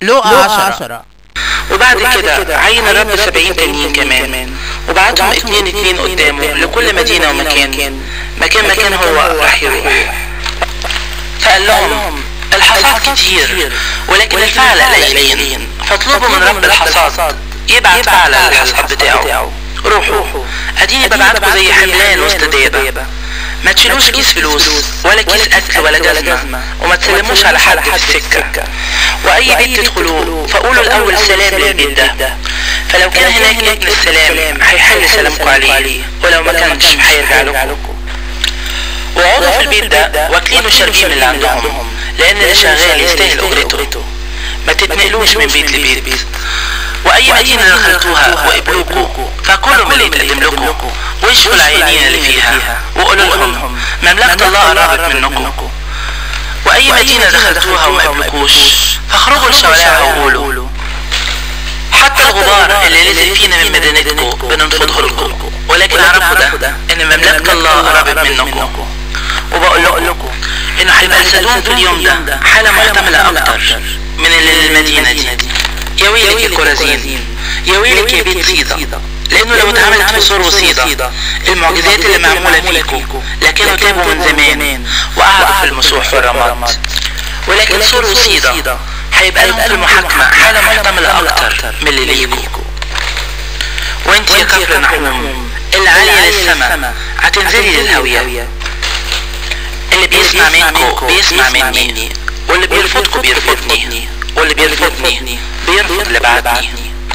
لقى عشرة وبعد كده عين الرب سبعين تانيين كمان وبعتهم اتنين اتنين قدامه لكل مدينة ومكان مكان مكان هو راح يروح فقال لهم الحصاد كتير ولكن الفعل قليلين فاطلبوا من رب الحصاد يبعت فعل الحصاد بتاعه روحوا اديني ببعتكم زي حملان وسط دابة ما تشيلوش كيس فلوس ولا كيس اكل ولا جزمة وما تسلموش على حد في السكة واي بيت تدخلوه فقولوا الاول سلام للبيت ده فلو كان هناك ابن السلام هيحل سلامكم عليه ولو ما كانش هيرجع لكم وقعدوا في البيت ده واكلين وشاربين من اللي عندهم لان اللي شغال يستاهل اجرته ما تتنقلوش من بيت لبيت واي مدينة دخلتوها وقبلوكوا فكلوا من اللي يتقدم لكم واشفوا العيانين اللي فيها وقولوا لهم مملكة الله قربت منكم واي مدينة دخلتوها وما قبلكوش فاخرجوا لشوارعها وقولوا حتى الغبار اللي نزل فينا من مدينتكم بننفضه لكم ولكن اعرفوا ده ان مملكة الله قربت منكم وبقول لكم انه هيبقى السدوم في اليوم ده حالة محتملة اكتر من اللي المدينة دي يا ويلك يا كورازين يا ويلك يا بيت صيدا لانه لو اتعملت في سور وصيدا المعجزات اللي معمولة فيكم لكنوا تابوا من زمان وقعدوا في المسوح والرماد ولكن سور وصيدا هيبقى لهم في المحاكمة حالة محتملة اكتر من اللي ليكم وانت يا كفر نحوم اللي عالية للسماء هتنزلي للهوية اللي بيسمع منكم بيسمع مني واللي بيرفضكم بيرفضني واللي بيرفضني بيرفض اللي بعدني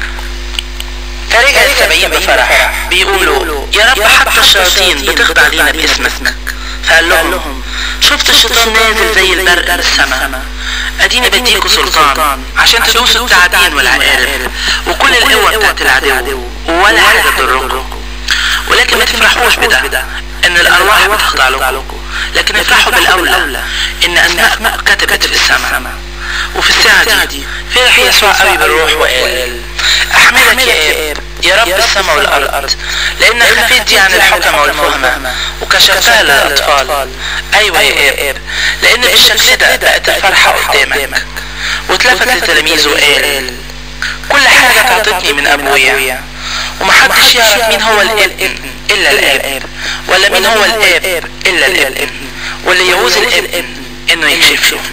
فرجع السبعين بفرح بيقولوا يا رب حتى الشياطين بتخضع لينا باسمك فقال لهم شفت الشيطان نازل زي البرق من السماء اديني بديكوا سلطان عشان تدوسوا التعابين والعقارب وكل القوة بتاعت العدو ولا حاجة تضركم ولكن ما تفرحوش بده ان الارواح بتخضع لكم لكن افرحوا بالاولى ان اسماء كتبت في السماء وفي الساعة دي فرح يسوع قوي بالروح وقال احمدك يا اب يا رب السماء والارض لانك خفيت دي عن الحكمة والفهمة وكشفتها للاطفال ايوه يا اب لان بالشكل ده بقت الفرحة قدامك واتلفت لتلاميذه وقال كل حاجة تعطتني من ابويا ومحدش يعرف مين هو الابن الا الاب ولا مين هو الاب الا الابن واللي يعوز الابن انه يكشف له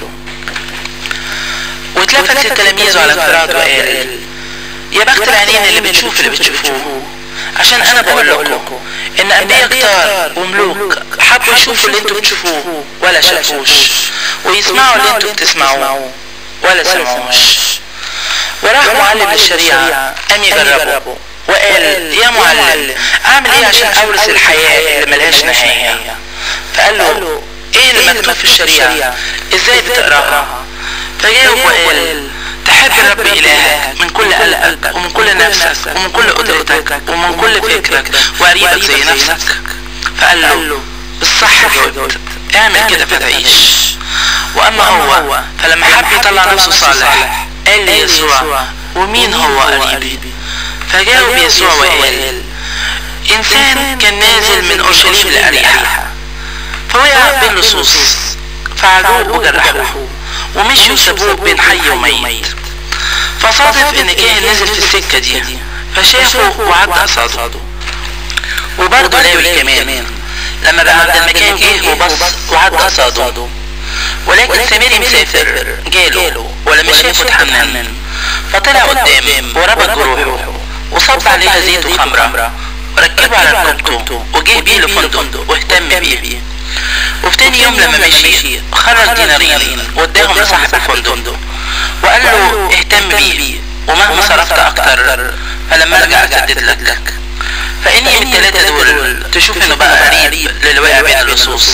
واتلفت التلاميذ على انفراد وقال يا بخت العينين اللي بتشوف اللي بتشوفوه عشان انا بقول لكم ان انبياء كتار وملوك حبوا يشوفوا اللي انتوا بتشوفوه ولا شافوش ويسمعوا اللي انتوا بتسمعوه ولا سمعوش وراح معلم للشريعة قام يجربه وقال يا معلم اعمل ايه عشان اورث الحياة اللي ملهاش نهاية فقال له ايه اللي مكتوب في الشريعة ازاي بتقراها فجاوب وقال تحب الرب إلهك من كل قلبك ومن كل نفسك ومن كل قدرتك ومن كل فكرك وقريبك زي نفسك فقال له بالصح جاوبت اعمل كده فتعيش واما هو فلما حب يطلع نفسه صالح قال لي يسوع ومين هو قريبي فجاوب يسوع وقال انسان كان نازل من اورشليم لاريحا فوقع بين لصوص فعلوه وجرحوه ومشوا وسابوه بين حي وميت فصادف ان كاهن نزل في السكة دي فشافه وعدى قصاده وبرضه لاوي كمان لما بقى عند المكان جه وبص وعدى قصاده ولكن سميري مسافر جاله ولما شافه اتحنن فطلع قدام وربط جروحه وصب عليها زيت وخمرة وركبه على ركبته وجه بيه لفندق واهتم بيه وفي تاني يوم لما مشي خرج دينارين واداهم لصاحب الفندق وقال له اهتم بيه ومهما صرفت اكتر فلما ارجع اسدد لك فاني من التلاتة دول تشوف انه بقى غريب للي وقع بين اللصوص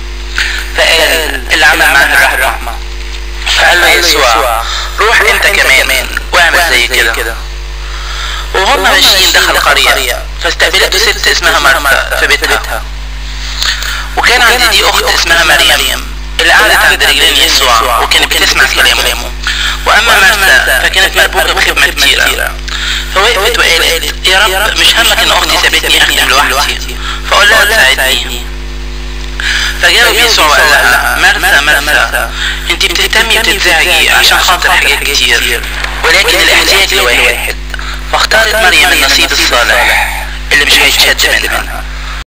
فقال اللي عمل معاه الرحمة فقال له يسوع روح انت كمان واعمل زي كده وهم ماشيين دخل قرية فاستقبلته ست اسمها مرثا في بيتها وكان عندي دي اخت اسمها مريم اللي قعدت عند رجلين يسوع وكانت بتسمع كلامه واما مرثا فكانت مربوكة بخدمة كتيرة فوقفت وقالت يا رب مش همك ان اختي سابتني اخدم لوحدي فقول لها تساعدني فجاوب يسوع وقال لها مرثا مرثا انت بتهتمي وبتتزعجي عشان خاطر حاجات كتير ولكن الاحتياج لواحد فاختارت مريم النصيب الصالح اللي مش هيتشد منها